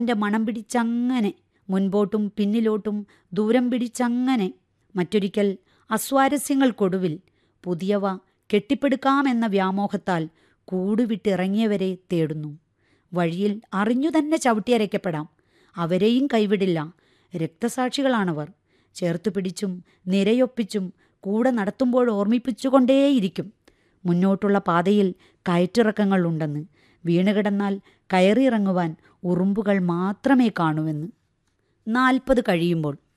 ന്റെ മണം പിടിച്ചങ്ങനെ മുൻപോട്ടും പിന്നിലോട്ടും ദൂരം പിടിച്ചങ്ങനെ മറ്റൊരിക്കൽ അസ്വാരസ്യങ്ങൾക്കൊടുവിൽ പുതിയവ കെട്ടിപ്പടുക്കാമെന്ന വ്യാമോഹത്താൽ കൂടുവിട്ടിറങ്ങിയവരെ തേടുന്നു വഴിയിൽ അറിഞ്ഞു തന്നെ ചവിട്ടിയരയ്ക്കപ്പെടാം അവരെയും കൈവിടില്ല രക്തസാക്ഷികളാണവർ ചേർത്തു പിടിച്ചും നിരയൊപ്പിച്ചും കൂടെ നടത്തുമ്പോൾ ഓർമ്മിപ്പിച്ചുകൊണ്ടേയിരിക്കും മുന്നോട്ടുള്ള പാതയിൽ കയറ്റിറക്കങ്ങൾ ഉണ്ടെന്ന് വീണുകിടന്നാൽ കയറിയിറങ്ങുവാൻ ഉറുമ്പുകൾ മാത്രമേ കാണുവെന്ന് നാൽപ്പത് കഴിയുമ്പോൾ